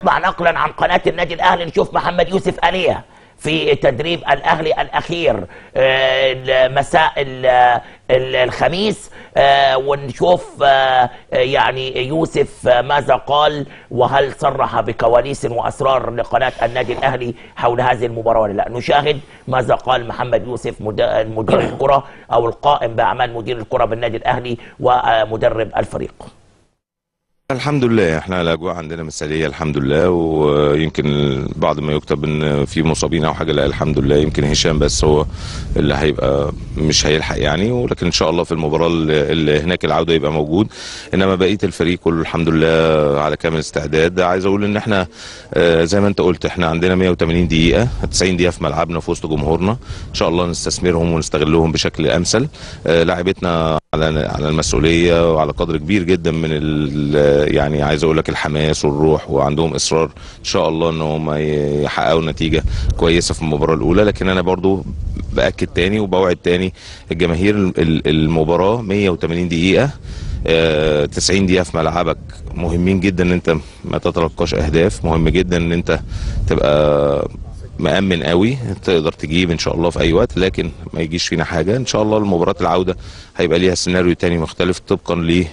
نطلع نقلا عن قناه النادي الاهلي نشوف محمد يوسف اليه في تدريب الاهلي الاخير آه، مساء ال- ال- الخميس آه، ونشوف آه، يعني يوسف آه، ماذا قال وهل صرح بكواليس واسرار لقناه النادي الاهلي حول هذه المباراه ولا لا نشاهد ماذا قال محمد يوسف مد- مدير الكره او القائم باعمال مدير الكره بالنادي الاهلي ومدرب الفريق الحمد لله احنا الاجواء عندنا مثاليه الحمد لله ويمكن بعض ما يكتب ان في مصابين او حاجه لا الحمد لله يمكن هشام بس هو اللي هيبقى مش هيلحق يعني ولكن ان شاء الله في المباراه اللي اللي هناك العوده يبقى موجود انما بقيه الفريق كله الحمد لله على كامل استعداد عايز اقول ان احنا آه، زي ما انت قلت احنا عندنا 180 دقيقه 90 دقيقه في ملعبنا في وسط جمهورنا ان شاء الله نستثمرهم ونستغلهم بشكل امثل آه، لاعبتنا على على المسؤوليه وعلى قدر كبير جدا من ال- يعني عايز اقول لك الحماس والروح وعندهم اصرار ان شاء الله ان هم يحققوا نتيجه كويسه في المباراه الاولى لكن انا برضو باكد تاني وبوعد تاني الجماهير ال- المباراه 180 دقيقه آه، 90 دقيقه في ملعبك مهمين جدا ان انت ما تتلقاش اهداف مهم جدا ان انت تبقى مأمن قوي تقدر تجيب ان شاء الله في اي وقت لكن ما يجيش فينا حاجه ان شاء الله المباراه العوده هيبقى ليها سيناريو تاني مختلف طبقا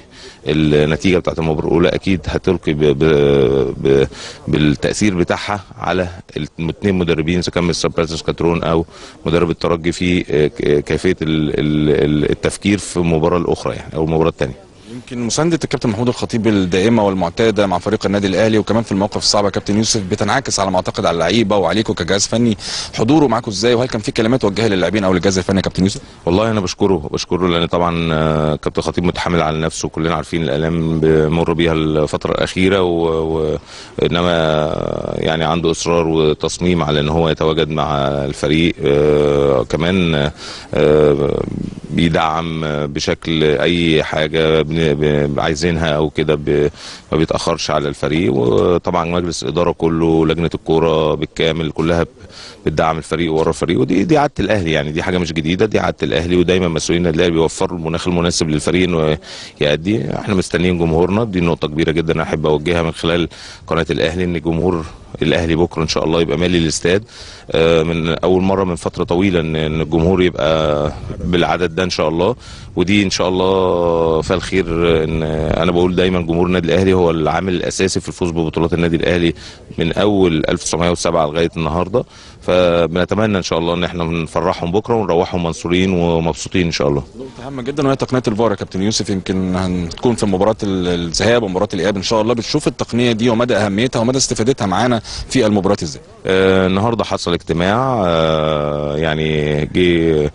للنتيجه بتاعت المباراه الاولى اكيد هتلقي ب ب ب بالتاثير بتاعها على الاثنين مدربين اذا كان مستر باتريس كاترون او مدرب الترجي في آه، ك- كيفيه ال- ال- التفكير في المباراه الاخرى يعني او المباراه الثانيه يمكن مسانده الكابتن محمود الخطيب الدائمه والمعتاده مع فريق النادي الاهلي وكمان في المواقف الصعبه يا كابتن يوسف بتنعكس على ما اعتقد على اللعيبه وعليكم كجهاز فني حضوره معاكم ازاي وهل كان في كلمات وجهها للاعبين او للجهاز الفني يا كابتن يوسف؟ والله انا بشكره بشكره لان طبعا آه، كابتن خطيب متحمل على نفسه كلنا عارفين الالام بمر بيها الفتره الاخيره و... و... انما آه، يعني عنده اصرار وتصميم على ان هو يتواجد مع الفريق آه، كمان آه، بيدعم بشكل اي حاجه بن- ب- عايزينها او كده ب- ما بيتاخرش على الفريق وطبعا مجلس الاداره كله لجنه الكوره بالكامل كلها ب- بتدعم الفريق ورا الفريق ودي دي عاده الاهلي يعني دي حاجه مش جديده دي عاده الاهلي ودايما مسؤولين النادي الاهلي بيوفروا المناخ المناسب للفريق انه يأدي احنا مستنيين جمهورنا دي نقطه كبيره جدا انا احب اوجهها من خلال قناه الاهلي ان جمهور الاهلي بكره ان شاء الله يبقى مالي الاستاد آه، من اول مره من فتره طويله ان إن الجمهور يبقى بالعدد ده ان شاء الله ودي ان شاء الله فيها الخير ان انا بقول دايما جمهور النادي الاهلي هو العامل الاساسي في الفوز ببطولات النادي الاهلي من اول 1907 لغايه النهارده فبنتمنى ان شاء الله ان احنا نفرحهم بكره ونروحهم منصورين ومبسوطين ان شاء الله نقطة هامة جدا وهي تقنية الفار يا كابتن يوسف يمكن هتكون في مباراة ال- الذهاب ومباراة الإياب إن شاء الله بتشوف التقنية دي ومدى أهميتها ومدى استفادتها معانا في المباراة إزاي؟ آه، النهارده حصل اجتماع آه، يعني جه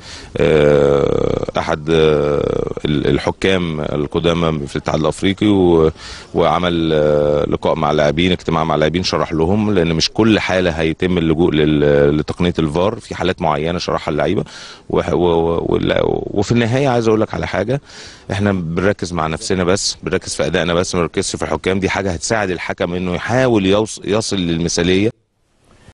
آه، احد آه، ال- الحكام القدامى في الاتحاد الافريقي و- وعمل آه، لقاء مع اللاعبين اجتماع مع اللاعبين شرح لهم لان مش كل حاله هيتم اللجوء لل- لتقنيه الفار في حالات معينه شرحها اللعيبه وح- و- و- ولا- وفي النهايه عايز اقول لك على حاجه احنا بنركز مع نفسنا بس بنركز في ادائنا بس ما بنركزش في الحكام دي حاجه هتساعد الحكم انه يحاول يوص- يصل للمثاليه